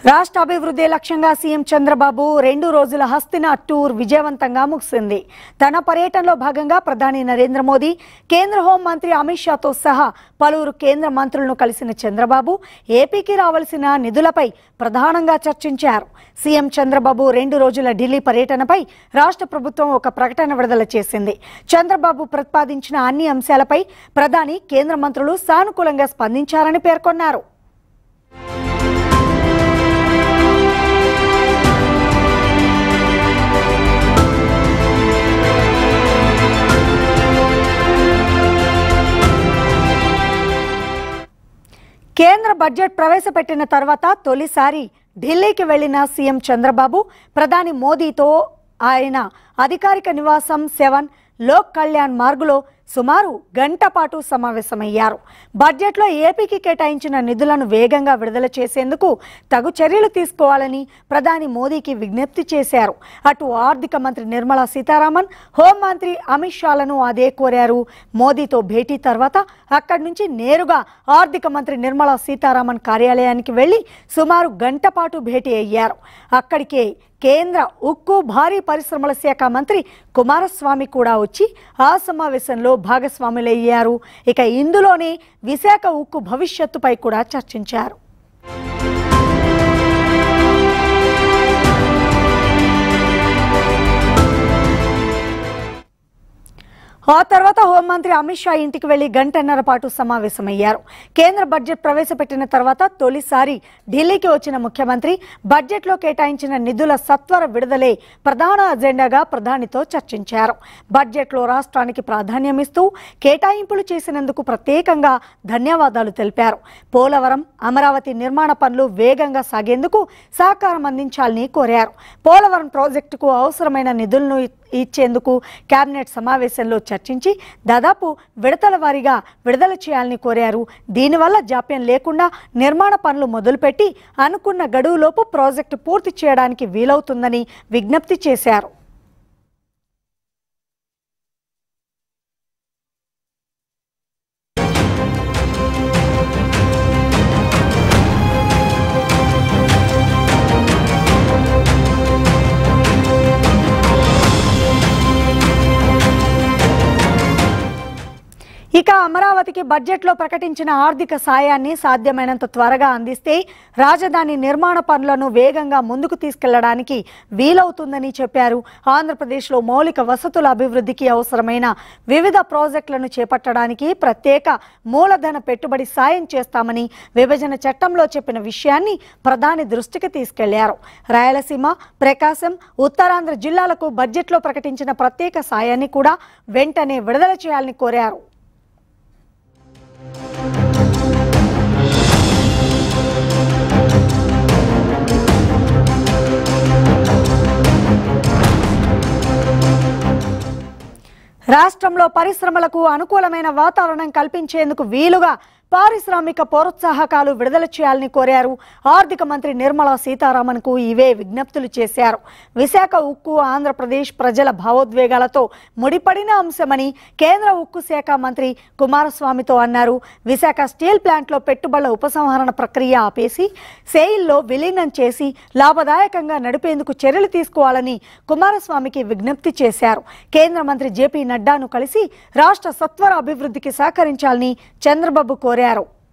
రాష్ట్ర అభివృద్ధి లక్ష్యంగా సీఎం చంద్రబాబు రెండు రోజుల హస్తిన టూర్ విజయవంతంగా ముగిసింది తన పర్యటనలో భాగంగా ప్రధాని నరేంద్ర మోదీ కేంద్ర హోంమంత్రి అమిత్ షాతో సహా పలువురు కేంద్ర మంత్రులను కలిసిన చంద్రబాబు ఏపీకి రావాల్సిన నిధులపై ప్రధానంగా చర్చించారు సీఎం చంద్రబాబు రెండు రోజుల ఢిల్లీ పర్యటనపై రాష్ట్ర ప్రభుత్వం ఒక ప్రకటన విడుదల చేసింది చంద్రబాబు ప్రతిపాదించిన అన్ని అంశాలపై ప్రధాని కేంద్ర మంత్రులు సానుకూలంగా స్పందించారని పేర్కొన్నారు కేంద్ర బడ్జెట్ ప్రవేశపెట్టిన తర్వాత తొలిసారి ఢిల్లీకి వెళ్లిన సీఎం చంద్రబాబు ప్రధాని మోదీతో ఆయన అధికారిక నివాసం సెవెన్ లోక్ కళ్యాణ్ మార్గులో సుమారు గంట పాటు సమావేశమయ్యారు బడ్జెట్లో ఏపీకి కేటాయించిన నిధులను వేగంగా విడుదల చేసేందుకు తగు చర్యలు తీసుకోవాలని ప్రధాని మోదీకి విజ్ఞప్తి చేశారు అటు ఆర్థిక మంత్రి నిర్మలా సీతారామన్ హోంమంత్రి అమిత్ షాలను అదే కోరారు మోదీతో భేటీ తర్వాత అక్కడి నుంచి నేరుగా ఆర్థిక మంత్రి నిర్మలా సీతారామన్ కార్యాలయానికి వెళ్లి సుమారు గంట పాటు భేటీ అయ్యారు అక్కడికే కేంద్ర ఉక్కు భారీ పరిశ్రమల శాఖ మంత్రి కుమారస్వామి కూడా వచ్చి ఆ సమావేశంలో భాగస్వాములయ్యారు ఇక ఇందులోనే విశాఖ ఉక్కు భవిష్యత్తుపై కూడా చర్చించారు ఆ తర్వాత హోంమంత్రి అమిత్ షా ఇంటికి వెళ్లి గంటన్నర పాటు సమావేశమయ్యారు కేంద్ర బడ్జెట్ ప్రవేశపెట్టిన తర్వాత తొలిసారి ఢిల్లీకి వచ్చిన ముఖ్యమంత్రి బడ్జెట్లో కేటాయించిన నిధుల సత్వర విడుదలే ప్రధాన అజెండాగా ప్రధానితో చర్చించారు బడ్జెట్లో రాష్ట్రానికి ప్రాధాన్యమిస్తూ కేటాయింపులు చేసినందుకు ప్రత్యేకంగా ధన్యవాదాలు తెలిపారు పోలవరం అమరావతి నిర్మాణ పనులు వేగంగా సాగేందుకు సహకారం అందించాలని కోరారు పోలవరం ప్రాజెక్టుకు అవసరమైన నిధులను ఇచ్చేందుకు కేబినెట్ సమావేశంలో చర్చించి దాదాపు విడతల వారీగా విడుదల చేయాలని కోరారు దీనివల్ల జాప్యం లేకుండా నిర్మాణ పనులు మొదలుపెట్టి అనుకున్న గడువులోపు ప్రాజెక్టు పూర్తి చేయడానికి వీలవుతుందని విజ్ఞప్తి చేశారు ఇక అమరావతికి బడ్జెట్లో ప్రకటించిన ఆర్థిక సాయాన్ని సాధ్యమైనంత త్వరగా అందిస్తే రాజధాని నిర్మాణ పనులను వేగంగా ముందుకు తీసుకెళ్లడానికి వీలవుతుందని చెప్పారు ఆంధ్రప్రదేశ్లో మౌలిక వసతుల అభివృద్ధికి అవసరమైన వివిధ ప్రాజెక్టులను చేపట్టడానికి ప్రత్యేక మూలధన పెట్టుబడి సాయం చేస్తామని విభజన చట్టంలో చెప్పిన విషయాన్ని ప్రధాని దృష్టికి తీసుకెళ్లారు రాయలసీమ ప్రకాశం ఉత్తరాంధ్ర జిల్లాలకు బడ్జెట్లో ప్రకటించిన ప్రత్యేక సాయాన్ని కూడా వెంటనే విడుదల చేయాలని కోరారు రాష్ట్రంలో పరిశ్రమలకు అనుకూలమైన వాతావరణం కల్పించేందుకు వీలుగా పారిశ్రామిక ప్రోత్సాహకాలు విడుదల చేయాలని కోరారు ఆర్థిక మంత్రి నిర్మలా సీతారామన్కు ఇవే విజ్ఞప్తులు చేశారు విశాఖ ఉక్కు ఆంధ్రప్రదేశ్ ప్రజల భావోద్వేగాలతో ముడిపడిన అంశమని కేంద్ర ఉక్కు శాఖ మంత్రి కుమారస్వామితో అన్నారు విశాఖ స్టీల్ ప్లాంట్లో పెట్టుబడుల ఉపసంహరణ ప్రక్రియ ఆపేసి సెయిల్లో విలీనం చేసి లాభదాయకంగా నడిపేందుకు చర్యలు తీసుకోవాలని కుమారస్వామికి విజ్ఞప్తి చేశారు కేంద్ర మంత్రి జేపీ నడ్డాను కలిసి రాష్ట్ర సత్వర అభివృద్ధికి సహకరించాలని చంద్రబాబు కోరారు